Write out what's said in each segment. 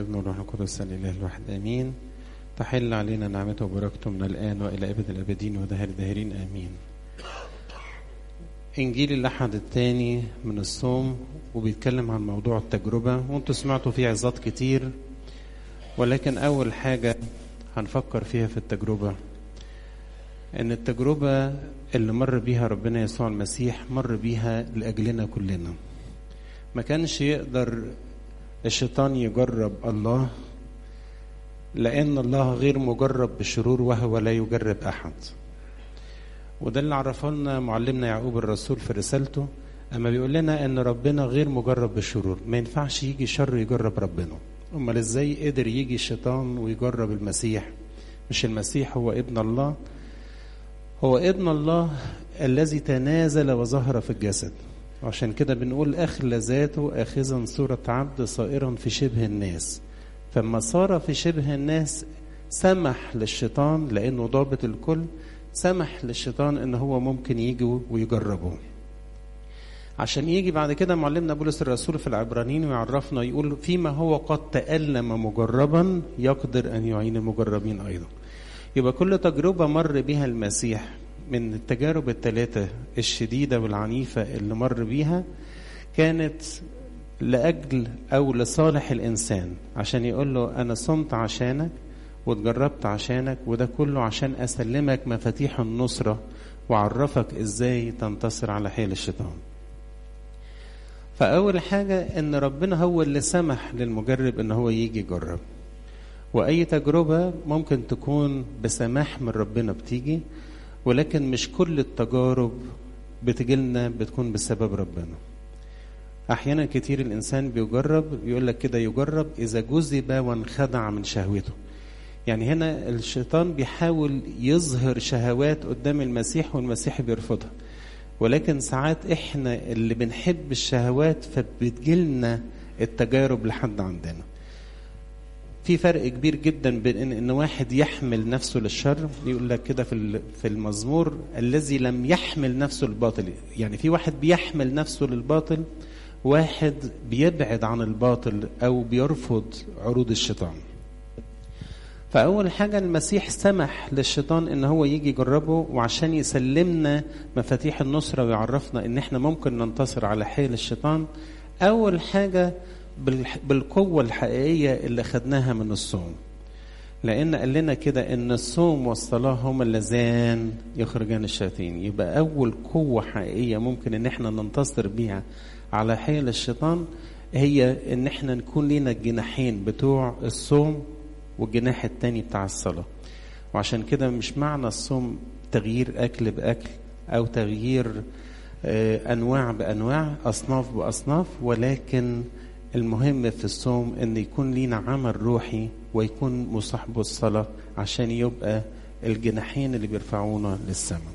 ابن الروح القدس الاله الواحد امين تحل علينا نعمته وبركته من الان والى ابد الابدين ودهر الداهرين امين انجيل الاحد الثاني من الصوم وبيتكلم عن موضوع التجربه وانتم سمعتوا فيه عظات كتير ولكن اول حاجه هنفكر فيها في التجربه ان التجربه اللي مر بيها ربنا يسوع المسيح مر بيها لاجلنا كلنا ما كانش يقدر الشيطان يجرب الله لأن الله غير مجرب بالشرور وهو لا يجرب أحد وده اللي عرفه لنا معلمنا يعقوب الرسول في رسالته أما بيقول لنا أن ربنا غير مجرب بالشرور ما ينفعش يجي شر يجرب ربنا أمال إزاي قدر يجي الشيطان ويجرب المسيح مش المسيح هو ابن الله هو ابن الله الذي تنازل وظهر في الجسد وعشان كده بنقول أخلى ذاته آخذا صورة عبد صائرا في شبه الناس فما صار في شبه الناس سمح للشيطان لأنه ضابط الكل سمح للشيطان ان هو ممكن يجي ويجربه عشان يجي بعد كده معلمنا بولس الرسول في العبرانيين ويعرفنا يقول فيما هو قد تألم مجربا يقدر أن يعين المجربين أيضا يبقى كل تجربة مر بها المسيح من التجارب الثلاثة الشديدة والعنيفة اللي مر بيها كانت لأجل أو لصالح الإنسان عشان يقول له أنا صمت عشانك واتجربت عشانك وده كله عشان أسلمك مفاتيح النصرة وعرفك إزاي تنتصر على حيل الشيطان فأول حاجة إن ربنا هو اللي سمح للمجرب إن هو يجي يجرب وأي تجربة ممكن تكون بسماح من ربنا بتيجي ولكن مش كل التجارب بتجيلنا بتكون بسبب ربنا احيانا كتير الانسان بيجرب يقول لك كده يجرب اذا جذب وانخدع من شهوته يعني هنا الشيطان بيحاول يظهر شهوات قدام المسيح والمسيح بيرفضها ولكن ساعات احنا اللي بنحب الشهوات فبتجيلنا التجارب لحد عندنا في فرق كبير جدا بين ان, إن واحد يحمل نفسه للشر يقول لك كده في في المزمور الذي لم يحمل نفسه للباطل يعني في واحد بيحمل نفسه للباطل واحد بيبعد عن الباطل او بيرفض عروض الشيطان فاول حاجه المسيح سمح للشيطان ان هو يجي يجربه وعشان يسلمنا مفاتيح النصره ويعرفنا ان احنا ممكن ننتصر على حيل الشيطان اول حاجه بالقوه الحقيقيه اللي خدناها من الصوم لان قال لنا كده ان الصوم والصلاه هما اللذان يخرجان الشياطين يبقى اول قوه حقيقيه ممكن ان احنا ننتصر بيها على حيل الشيطان هي ان احنا نكون لينا الجناحين بتوع الصوم والجناح التاني بتاع الصلاة وعشان كده مش معنى الصوم تغيير أكل بأكل أو تغيير أنواع بأنواع أصناف بأصناف ولكن المهم في الصوم أن يكون لينا عمل روحي ويكون مصاحبه الصلاة عشان يبقى الجناحين اللي بيرفعونا للسماء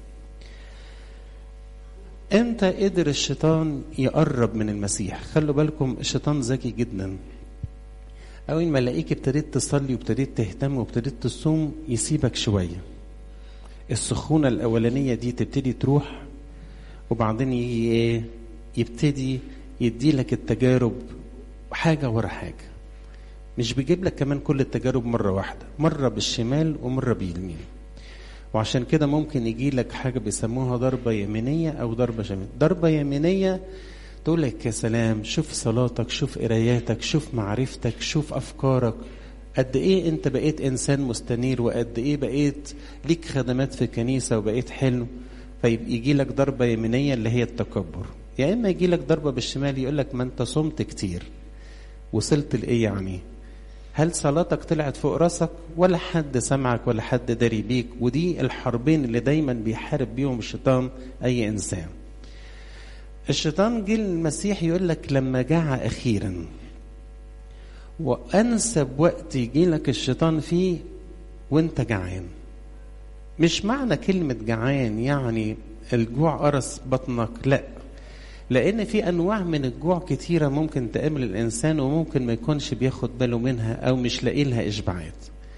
امتى قدر الشيطان يقرب من المسيح خلوا بالكم الشيطان ذكي جدا اول ما الاقيك ابتديت تصلي وابتديت تهتم وابتديت تصوم يسيبك شويه السخونه الاولانيه دي تبتدي تروح وبعدين يجي ايه يبتدي يدي لك التجارب حاجه ورا حاجه مش بيجيب لك كمان كل التجارب مره واحده مره بالشمال ومره باليمين وعشان كده ممكن يجي لك حاجه بيسموها ضربه يمينيه او ضربه شماليه ضربه يمينيه تقول لك يا سلام شوف صلاتك شوف قراياتك شوف معرفتك شوف افكارك قد ايه انت بقيت انسان مستنير وقد ايه بقيت ليك خدمات في الكنيسه وبقيت حلو فيجي لك ضربه يمينيه اللي هي التكبر يا اما يجي لك ضربه بالشمال يقول لك ما انت صمت كتير وصلت لايه يعني هل صلاتك طلعت فوق راسك ولا حد سمعك ولا حد داري بيك ودي الحربين اللي دايما بيحارب بيهم الشيطان اي انسان الشيطان جه المسيح يقول لك لما جاع اخيرا وانسب وقت يجي لك الشيطان فيه وانت جعان مش معنى كلمة جعان يعني الجوع قرص بطنك لا لأن في أنواع من الجوع كتيرة ممكن تقابل الإنسان وممكن ما يكونش بياخد باله منها أو مش لاقي لها إشباعات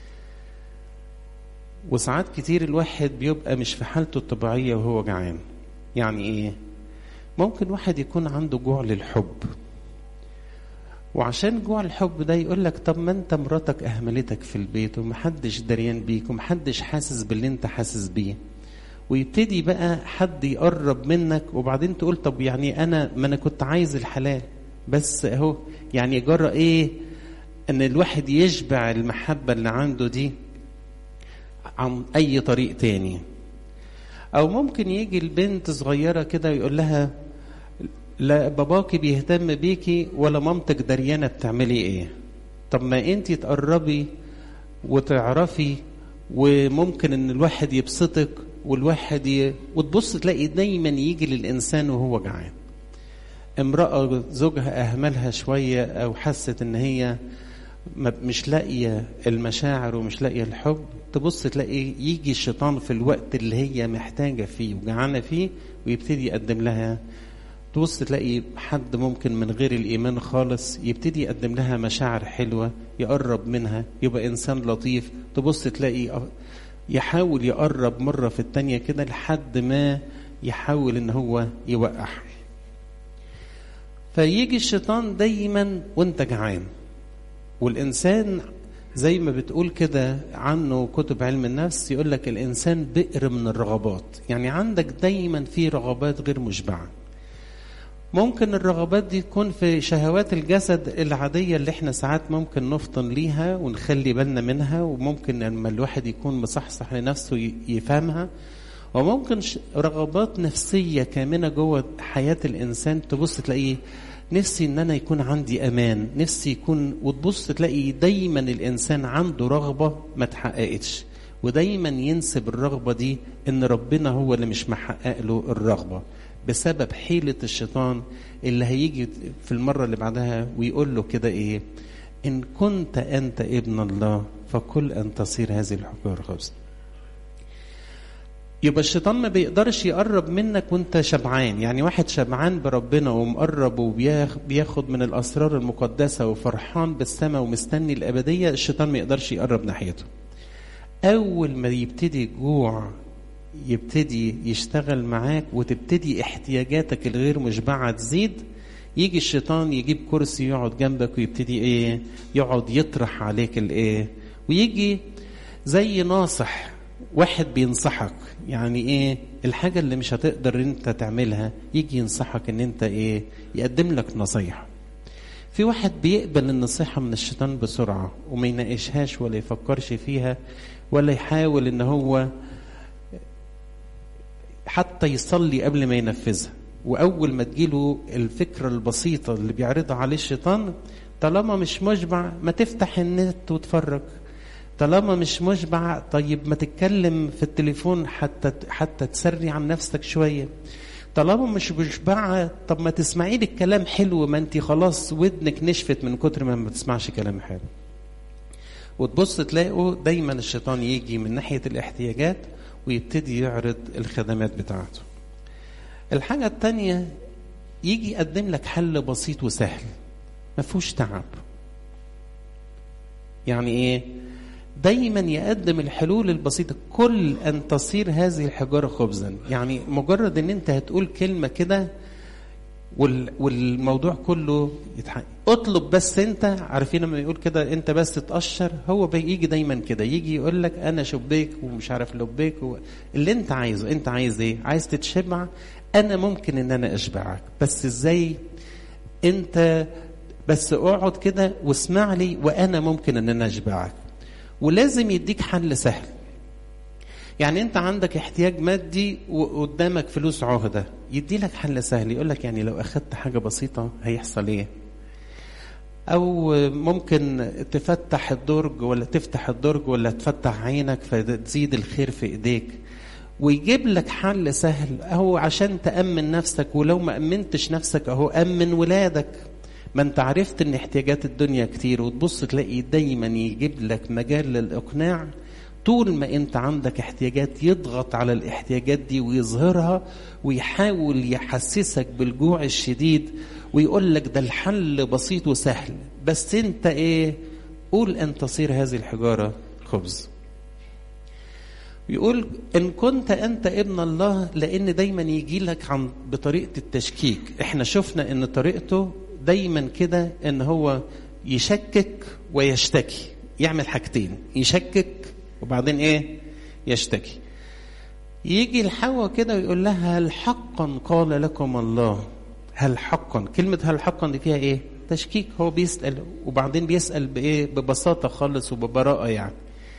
وساعات كتير الواحد بيبقى مش في حالته الطبيعية وهو جعان يعني إيه؟ ممكن واحد يكون عنده جوع للحب وعشان جوع الحب ده يقول لك طب ما انت مراتك اهملتك في البيت ومحدش دريان بيك ومحدش حاسس باللي انت حاسس بيه ويبتدي بقى حد يقرب منك وبعدين تقول طب يعني انا ما انا كنت عايز الحلال بس اهو يعني جرى ايه ان الواحد يشبع المحبة اللي عنده دي عن اي طريق تاني او ممكن يجي البنت صغيرة كده ويقول لها لا باباكي بيهتم بيكي ولا مامتك دريانة بتعملي ايه طب ما انتي تقربي وتعرفي وممكن ان الواحد يبسطك والواحد ي... وتبص تلاقي دايما يجي للانسان وهو جعان امرأة زوجها اهملها شوية او حست ان هي مش لاقية المشاعر ومش لاقية الحب تبص تلاقي يجي الشيطان في الوقت اللي هي محتاجة فيه وجعانة فيه ويبتدي يقدم لها تبص تلاقي حد ممكن من غير الإيمان خالص يبتدي يقدم لها مشاعر حلوة يقرب منها يبقى إنسان لطيف تبص تلاقي يحاول يقرب مرة في التانية كده لحد ما يحاول إن هو يوقع فيجي الشيطان دايما وانت جعان والإنسان زي ما بتقول كده عنه كتب علم النفس يقول لك الإنسان بئر من الرغبات يعني عندك دايما في رغبات غير مشبعة ممكن الرغبات دي تكون في شهوات الجسد العادية اللي احنا ساعات ممكن نفطن ليها ونخلي بالنا منها وممكن لما الواحد يكون مصحصح لنفسه يفهمها وممكن رغبات نفسية كامنة جوه حياة الإنسان تبص تلاقيه نفسي ان انا يكون عندي امان نفسي يكون وتبص تلاقي دايما الانسان عنده رغبه ما اتحققتش ودايما ينسب الرغبه دي ان ربنا هو اللي مش محقق له الرغبه بسبب حيله الشيطان اللي هيجي في المره اللي بعدها ويقول له كده ايه ان كنت انت ابن الله فكل ان تصير هذه الحجاره خبزا يبقى الشيطان ما بيقدرش يقرب منك وانت شبعان يعني واحد شبعان بربنا ومقرب وبياخد من الاسرار المقدسه وفرحان بالسماء ومستني الابديه الشيطان ما يقدرش يقرب ناحيته اول ما يبتدي جوع يبتدي يشتغل معاك وتبتدي احتياجاتك الغير مشبعه تزيد يجي الشيطان يجيب كرسي يقعد جنبك ويبتدي ايه يقعد يطرح عليك الايه ويجي زي ناصح واحد بينصحك يعني ايه الحاجة اللي مش هتقدر انت تعملها يجي ينصحك ان انت ايه يقدم لك نصيحة في واحد بيقبل النصيحة من الشيطان بسرعة وما يناقشهاش ولا يفكرش فيها ولا يحاول ان هو حتى يصلي قبل ما ينفذها واول ما تجيله الفكرة البسيطة اللي بيعرضها عليه الشيطان طالما مش مشبع ما تفتح النت وتفرج طالما مش مشبع طيب ما تتكلم في التليفون حتى حتى تسري عن نفسك شويه طالما مش مشبعة طب ما تسمعي لي الكلام حلو ما انت خلاص ودنك نشفت من كتر ما ما تسمعش كلام حلو وتبص تلاقوا دايما الشيطان يجي من ناحية الاحتياجات ويبتدي يعرض الخدمات بتاعته الحاجة التانية يجي يقدم لك حل بسيط وسهل ما فيهوش تعب يعني ايه دايما يقدم الحلول البسيطه كل ان تصير هذه الحجاره خبزا يعني مجرد ان انت هتقول كلمه كده والموضوع كله يتحقق اطلب بس انت عارفين لما يقول كده انت بس تقشر هو بيجي دايما كده يجي يقول لك انا شبيك ومش عارف لبيك و... اللي انت عايزه انت عايز ايه عايز تتشبع انا ممكن ان انا اشبعك بس ازاي انت بس اقعد كده واسمع لي وانا ممكن ان انا اشبعك ولازم يديك حل سهل يعني انت عندك احتياج مادي وقدامك فلوس عهدة يدي لك حل سهل يقول لك يعني لو اخدت حاجة بسيطة هيحصل ايه او ممكن تفتح الدرج ولا تفتح الدرج ولا تفتح عينك فتزيد الخير في ايديك ويجيب لك حل سهل اهو عشان تأمن نفسك ولو ما أمنتش نفسك اهو أمن ولادك ما انت عرفت ان احتياجات الدنيا كتير وتبص تلاقي دايما يجيب لك مجال للاقناع طول ما انت عندك احتياجات يضغط على الاحتياجات دي ويظهرها ويحاول يحسسك بالجوع الشديد ويقول لك ده الحل بسيط وسهل بس انت ايه قول ان تصير هذه الحجاره خبز يقول ان كنت انت ابن الله لان دايما يجي لك عن بطريقه التشكيك احنا شفنا ان طريقته دايما كده ان هو يشكك ويشتكي يعمل حاجتين يشكك وبعدين ايه يشتكي يجي الحواء كده ويقول لها هل حقا قال لكم الله هل حقا كلمة هل حقا دي فيها ايه تشكيك هو بيسأل وبعدين بيسأل بايه ببساطة خالص وببراءة يعني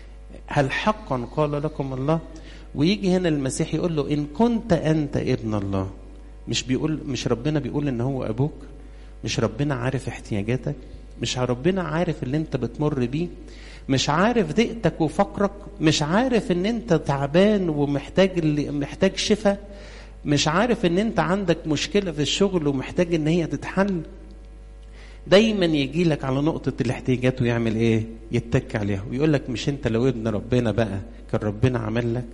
هل حقا قال لكم الله ويجي هنا المسيح يقول له ان كنت انت ابن الله مش بيقول مش ربنا بيقول ان هو ابوك مش ربنا عارف احتياجاتك مش ربنا عارف اللي انت بتمر بيه مش عارف ضيقتك وفقرك مش عارف ان انت تعبان ومحتاج اللي محتاج شفاء مش عارف ان انت عندك مشكلة في الشغل ومحتاج ان هي تتحل دايما يجي لك على نقطة الاحتياجات ويعمل ايه يتك عليها ويقول لك مش انت لو ابن ربنا بقى كان ربنا عمل لك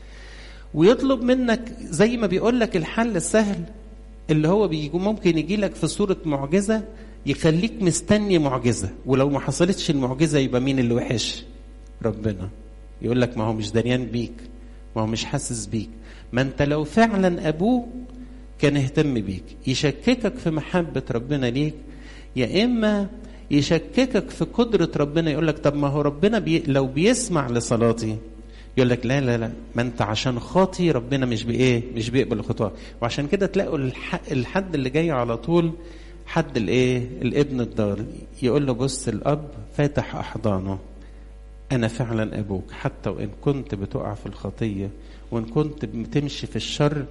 ويطلب منك زي ما بيقول لك الحل السهل اللي هو بيجي ممكن يجي لك في صورة معجزة يخليك مستني معجزة ولو ما حصلتش المعجزة يبقى مين اللي وحش ربنا يقول لك ما هو مش دريان بيك ما هو مش حاسس بيك ما انت لو فعلا ابوه كان اهتم بيك يشككك في محبة ربنا ليك يا اما يشككك في قدرة ربنا يقول لك طب ما هو ربنا بي لو بيسمع لصلاتي يقول لك لا لا لا ما انت عشان خاطي ربنا مش بايه مش بيقبل الخطوه وعشان كده تلاقوا الحد اللي جاي على طول حد الايه الابن الدار يقول له بص الاب فاتح احضانه انا فعلا ابوك حتى وان كنت بتقع في الخطيه وان كنت بتمشي في الشر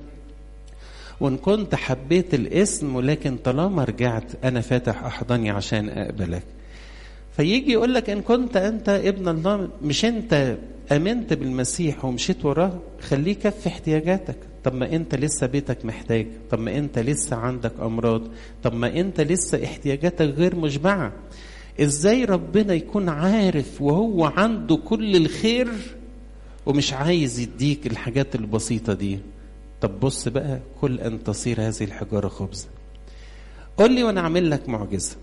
وان كنت حبيت الاسم ولكن طالما رجعت انا فاتح احضاني عشان اقبلك فيجي يقول لك ان كنت انت ابن الله مش انت امنت بالمسيح ومشيت وراه خليه يكفي احتياجاتك طب ما انت لسه بيتك محتاج طب ما انت لسه عندك امراض طب ما انت لسه احتياجاتك غير مشبعه ازاي ربنا يكون عارف وهو عنده كل الخير ومش عايز يديك الحاجات البسيطه دي طب بص بقى كل ان تصير هذه الحجاره خبزا قول لي وانا اعمل لك معجزه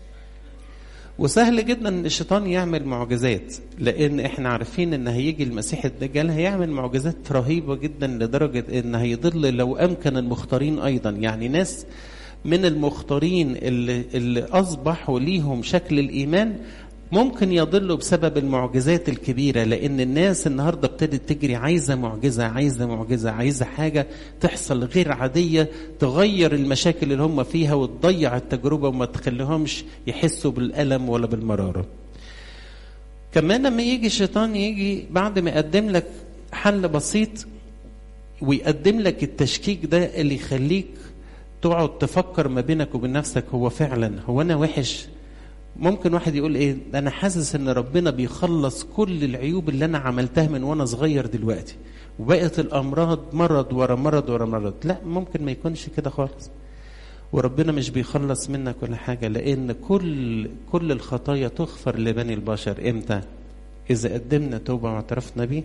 وسهل جدا ان الشيطان يعمل معجزات لان احنا عارفين ان هيجي المسيح الدجال هيعمل معجزات رهيبه جدا لدرجه ان هيضل لو امكن المختارين ايضا يعني ناس من المختارين اللي, اللي اصبحوا ليهم شكل الايمان ممكن يضلوا بسبب المعجزات الكبيرة لأن الناس النهاردة ابتدت تجري عايزة معجزة عايزة معجزة عايزة حاجة تحصل غير عادية تغير المشاكل اللي هم فيها وتضيع التجربة وما تخليهمش يحسوا بالألم ولا بالمرارة كمان لما يجي الشيطان يجي بعد ما يقدم لك حل بسيط ويقدم لك التشكيك ده اللي يخليك تقعد تفكر ما بينك وبين نفسك هو فعلا هو انا وحش ممكن واحد يقول ايه انا حاسس ان ربنا بيخلص كل العيوب اللي انا عملتها من وانا صغير دلوقتي وبقت الامراض مرض ورا مرض ورا مرض لا ممكن ما يكونش كده خالص وربنا مش بيخلص منك ولا حاجه لان كل كل الخطايا تغفر لبني البشر امتى اذا قدمنا توبه واعترفنا بيه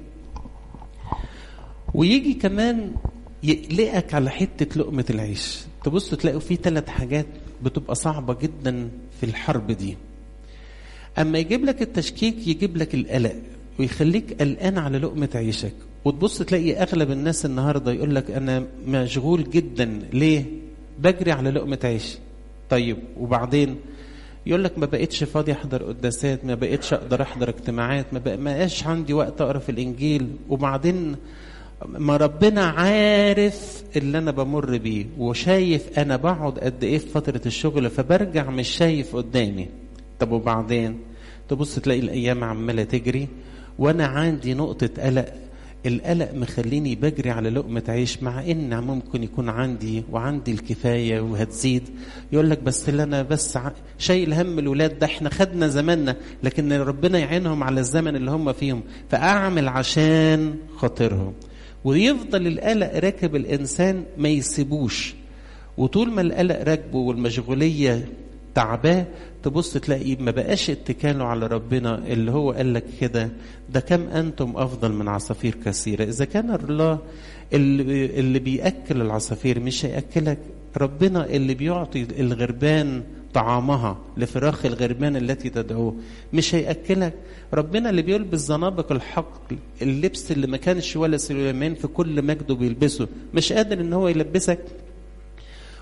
ويجي كمان يقلقك على حته لقمه العيش تبص تلاقوا في ثلاث حاجات بتبقى صعبة جدا في الحرب دي أما يجيب لك التشكيك يجيب لك القلق ويخليك قلقان على لقمة عيشك وتبص تلاقي أغلب الناس النهاردة يقول لك أنا مشغول جدا ليه؟ بجري على لقمة عيش طيب وبعدين يقول لك ما بقتش فاضي احضر قداسات ما بقتش اقدر احضر اجتماعات ما بقاش عندي وقت اقرا في الانجيل وبعدين ما ربنا عارف اللي انا بمر بيه وشايف انا بقعد قد ايه في فتره الشغل فبرجع مش شايف قدامي طب وبعدين تبص تلاقي الايام عماله تجري وانا عندي نقطه قلق القلق مخليني بجري على لقمة عيش مع ان ممكن يكون عندي وعندي الكفاية وهتزيد يقول لك بس اللي انا بس شايل هم الولاد ده احنا خدنا زماننا لكن ربنا يعينهم على الزمن اللي هم فيهم فاعمل عشان خاطرهم ويفضل القلق راكب الانسان ما يسيبوش وطول ما القلق راكبه والمشغوليه تعباه تبص تلاقي ما بقاش اتكاله على ربنا اللي هو قال لك كده ده كم انتم افضل من عصافير كثيره اذا كان الله اللي, اللي بياكل العصافير مش هياكلك ربنا اللي بيعطي الغربان طعامها لفراخ الغربان التي تدعوه مش هياكلك ربنا اللي بيلبس زنابق الحق اللبس اللي ما كانش ولا سليمان في كل مجده بيلبسه مش قادر ان هو يلبسك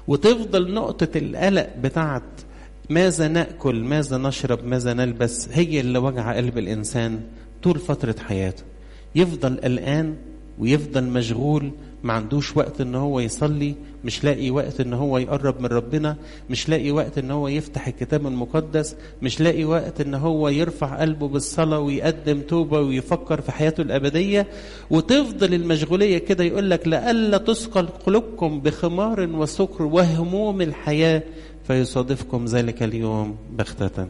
وتفضل نقطة القلق بتاعت ماذا نأكل ماذا نشرب ماذا نلبس هي اللي وجع قلب الإنسان طول فترة حياته يفضل قلقان ويفضل مشغول ما عندوش وقت ان هو يصلي مش لاقي وقت ان هو يقرب من ربنا مش لاقي وقت ان هو يفتح الكتاب المقدس مش لاقي وقت ان هو يرفع قلبه بالصلاة ويقدم توبة ويفكر في حياته الأبدية وتفضل المشغولية كده يقول لك لألا تثقل قلوبكم بخمار وسكر وهموم الحياة فيصادفكم ذلك اليوم بغتة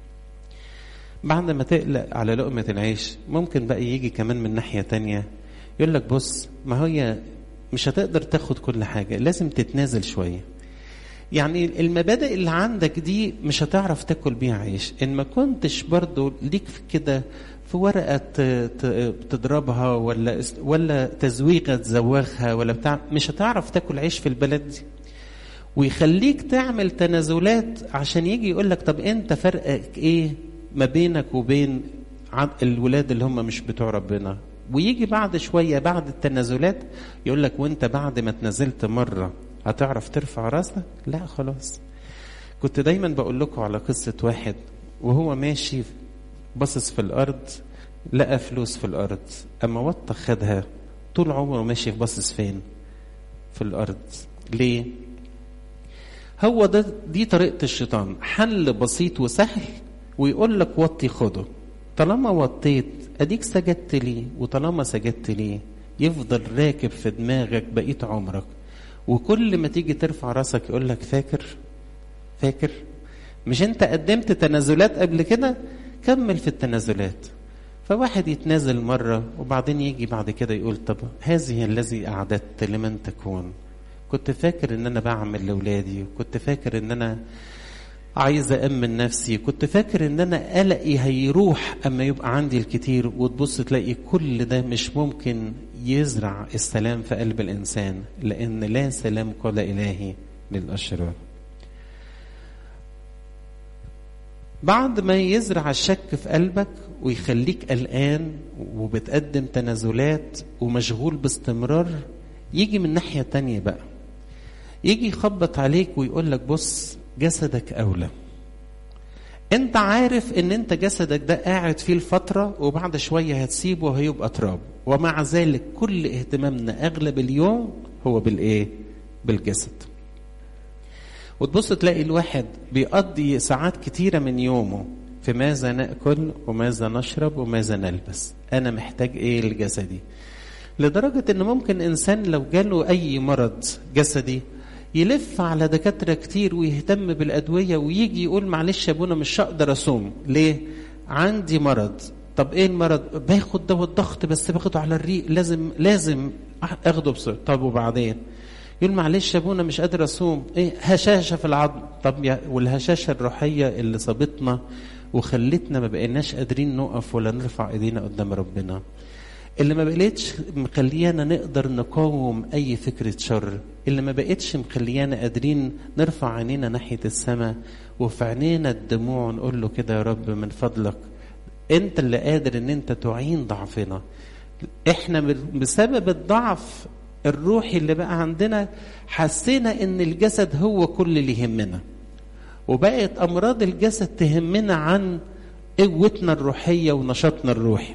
بعد ما تقلق على لقمة العيش ممكن بقى يجي كمان من ناحية تانية يقول لك بص ما هي مش هتقدر تاخد كل حاجة لازم تتنازل شوية يعني المبادئ اللي عندك دي مش هتعرف تاكل بيها عيش ان ما كنتش برضو ليك في كده في ورقة تضربها ولا ولا تزويغة تزوغها ولا بتاع مش هتعرف تاكل عيش في البلد دي ويخليك تعمل تنازلات عشان يجي يقول لك طب انت فرقك ايه ما بينك وبين الولاد اللي هم مش بتوع ربنا ويجي بعد شوية بعد التنازلات يقول لك وانت بعد ما تنازلت مرة هتعرف ترفع راسك لا خلاص كنت دايما بقول لكم على قصة واحد وهو ماشي باصص في الأرض لقى فلوس في الأرض أما وطى خدها طول عمره ماشي باصص فين في الأرض ليه هو ده دي طريقة الشيطان حل بسيط وسهل ويقول لك وطي خده طالما وطيت اديك سجدت ليه وطالما سجدت ليه يفضل راكب في دماغك بقيت عمرك وكل ما تيجي ترفع راسك يقول لك فاكر فاكر مش انت قدمت تنازلات قبل كده كمل في التنازلات فواحد يتنازل مرة وبعدين يجي بعد كده يقول طب هذه الذي أعددت لمن تكون كنت فاكر ان انا بعمل لاولادي كنت فاكر ان انا عايز أأمن نفسي كنت فاكر ان انا قلقي هيروح اما يبقى عندي الكتير وتبص تلاقي كل ده مش ممكن يزرع السلام في قلب الانسان لان لا سلام قال الهي للاشرار بعد ما يزرع الشك في قلبك ويخليك قلقان وبتقدم تنازلات ومشغول باستمرار يجي من ناحية تانية بقى يجي يخبط عليك ويقول لك بص جسدك أولى انت عارف ان انت جسدك ده قاعد فيه الفترة وبعد شوية هتسيبه وهيبقى تراب ومع ذلك كل اهتمامنا اغلب اليوم هو بالايه بالجسد وتبص تلاقي الواحد بيقضي ساعات كتيرة من يومه في ماذا نأكل وماذا نشرب وماذا نلبس أنا محتاج إيه لجسدي لدرجة إن ممكن إنسان لو جاله أي مرض جسدي يلف على دكاترة كتير ويهتم بالأدوية ويجي يقول معلش يا ابونا مش هقدر أصوم ليه؟ عندي مرض طب ايه المرض؟ باخد دواء الضغط بس باخده على الريق لازم لازم اخده بسرعة طب وبعدين؟ يقول معلش يا ابونا مش قادر اصوم ايه هشاشه في العظم طب يا والهشاشه الروحيه اللي صابتنا وخلتنا ما بقيناش قادرين نقف ولا نرفع ايدينا قدام ربنا اللي ما بقتش مخليانا نقدر نقاوم اي فكره شر اللي ما بقتش مخليانا قادرين نرفع عينينا ناحيه السماء وفي عينينا الدموع نقول له كده يا رب من فضلك انت اللي قادر ان انت تعين ضعفنا احنا بسبب الضعف الروحي اللي بقى عندنا حسينا ان الجسد هو كل اللي يهمنا وبقت امراض الجسد تهمنا عن قوتنا الروحيه ونشاطنا الروحي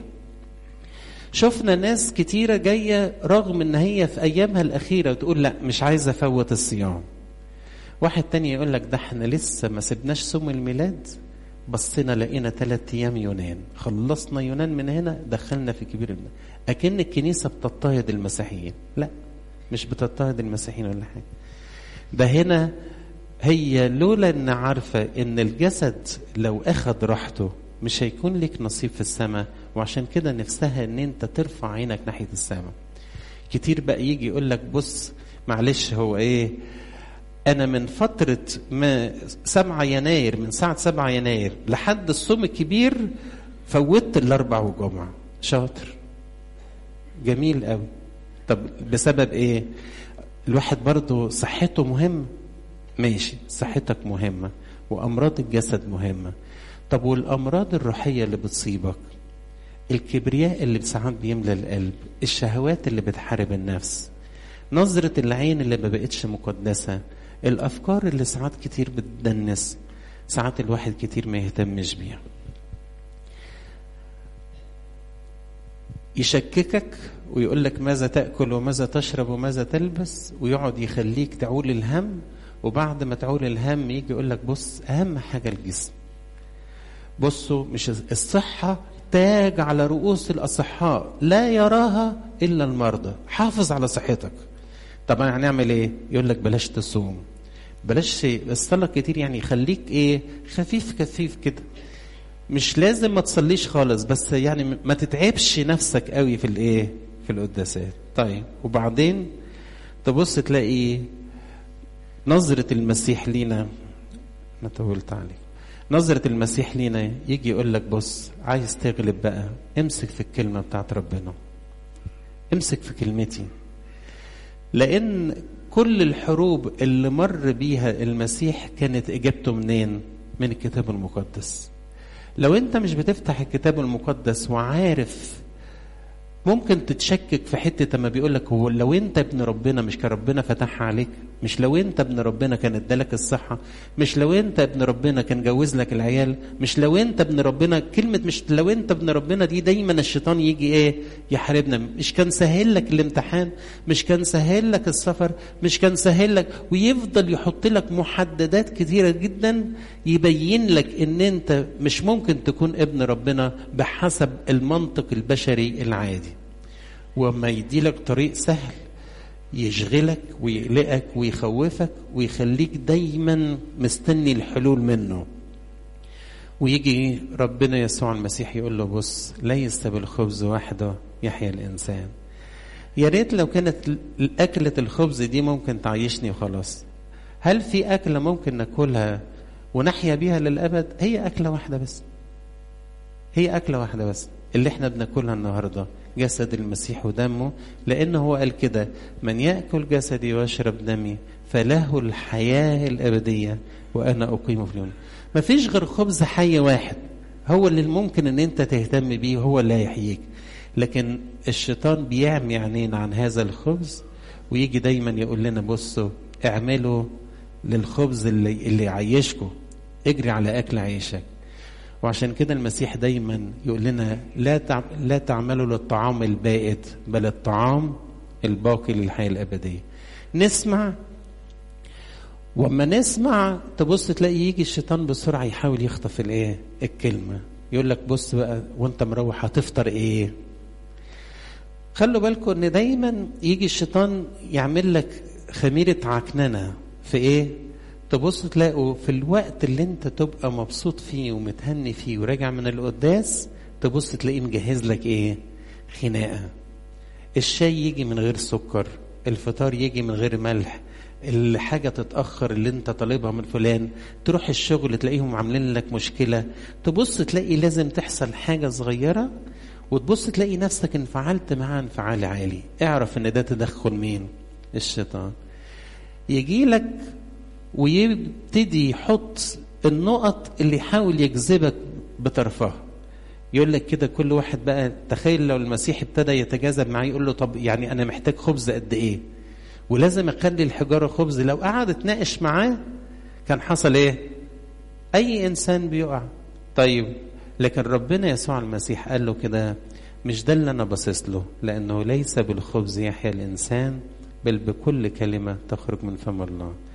شفنا ناس كتيرة جاية رغم ان هي في ايامها الاخيرة تقول لا مش عايزة افوت الصيام واحد تاني يقول لك ده احنا لسه ما سبناش صوم الميلاد بصينا لقينا ثلاث ايام يونان خلصنا يونان من هنا دخلنا في كبير الميلاد اكن الكنيسه بتضطهد المسيحيين لا مش بتضطهد المسيحيين ولا حاجه ده هنا هي لولا ان عارفه ان الجسد لو اخذ راحته مش هيكون لك نصيب في السماء وعشان كده نفسها ان انت ترفع عينك ناحيه السماء كتير بقى يجي يقول لك بص معلش هو ايه انا من فتره ما 7 يناير من ساعه 7 يناير لحد الصوم الكبير فوتت الاربع والجمعه شاطر جميل قوي طب بسبب ايه الواحد برضه صحته مهم ماشي صحتك مهمه وامراض الجسد مهمه طب والامراض الروحيه اللي بتصيبك الكبرياء اللي ساعات بيملى القلب الشهوات اللي بتحارب النفس نظرة العين اللي ما بقتش مقدسة الافكار اللي ساعات كتير بتدنس ساعات الواحد كتير ما يهتمش بيها يشككك ويقول لك ماذا تاكل وماذا تشرب وماذا تلبس ويقعد يخليك تعول الهم وبعد ما تعول الهم يجي يقول لك بص اهم حاجه الجسم بصوا مش الصحه تاج على رؤوس الاصحاء لا يراها الا المرضى حافظ على صحتك طب هنعمل ايه يقول لك بلاش تصوم بلاش الصلاه كتير يعني خليك ايه خفيف خفيف كده مش لازم ما تصليش خالص بس يعني ما تتعبش نفسك قوي في الايه في القداسات طيب وبعدين تبص تلاقي نظرة المسيح لينا انا طولت عليك نظرة المسيح لينا يجي يقول لك بص عايز تغلب بقى امسك في الكلمة بتاعت ربنا امسك في كلمتي لأن كل الحروب اللي مر بيها المسيح كانت إجابته منين؟ من الكتاب المقدس لو أنت مش بتفتح الكتاب المقدس وعارف ممكن تتشكك في حته ما بيقول لك هو لو انت ابن ربنا مش كان ربنا فتحها عليك مش لو انت ابن ربنا كان ادالك الصحه مش لو انت ابن ربنا كان جوز لك العيال مش لو انت ابن ربنا كلمه مش لو انت ابن ربنا دي دايما الشيطان يجي ايه يحاربنا مش كان سهل لك الامتحان مش كان سهل لك السفر مش كان سهل لك ويفضل يحط لك محددات كثيره جدا يبين لك ان انت مش ممكن تكون ابن ربنا بحسب المنطق البشري العادي وما يديلك طريق سهل يشغلك ويقلقك ويخوفك ويخليك دايما مستني الحلول منه ويجي ربنا يسوع المسيح يقول له بص ليس بالخبز وحده يحيا الانسان يا ريت لو كانت أكلة الخبز دي ممكن تعيشني وخلاص هل في أكلة ممكن ناكلها ونحيا بيها للأبد هي أكلة واحدة بس هي أكلة واحدة بس اللي احنا بناكلها النهارده جسد المسيح ودمه لأنه هو قال كده من يأكل جسدي ويشرب دمي فله الحياة الأبدية وأنا أقيم في اليوم ما فيش غير خبز حي واحد هو اللي ممكن ان انت تهتم بيه هو اللي هيحييك لكن الشيطان بيعمي عينينا عن هذا الخبز ويجي دايما يقول لنا بصوا اعملوا للخبز اللي, اللي يعيشكم اجري على اكل عيشك وعشان كده المسيح دايما يقول لنا لا لا تعملوا للطعام البائد بل الطعام الباقي للحياه الابديه. نسمع وما نسمع تبص تلاقي يجي الشيطان بسرعه يحاول يخطف الايه؟ الكلمه. يقول لك بص بقى وانت مروح هتفطر ايه؟ خلوا بالكم ان دايما يجي الشيطان يعمل لك خميره عكننه في ايه؟ تبص تلاقوا في الوقت اللي انت تبقى مبسوط فيه ومتهني فيه وراجع من القداس تبص تلاقيه مجهز لك ايه خناقه الشاي يجي من غير سكر الفطار يجي من غير ملح الحاجه تتاخر اللي انت طالبها من فلان تروح الشغل تلاقيهم عاملين لك مشكله تبص تلاقي لازم تحصل حاجه صغيره وتبص تلاقي نفسك انفعلت معاه انفعال عالي اعرف ان ده تدخل مين الشيطان يجي لك ويبتدي يحط النقط اللي يحاول يجذبك بطرفها يقول لك كده كل واحد بقى تخيل لو المسيح ابتدى يتجاذب معاه يقول له طب يعني انا محتاج خبز قد ايه ولازم اخلي الحجاره خبز لو قعد اتناقش معاه كان حصل ايه اي انسان بيقع طيب لكن ربنا يسوع المسيح قال له كده مش ده اللي انا باصص له لانه ليس بالخبز يحيا الانسان بل بكل كلمه تخرج من فم الله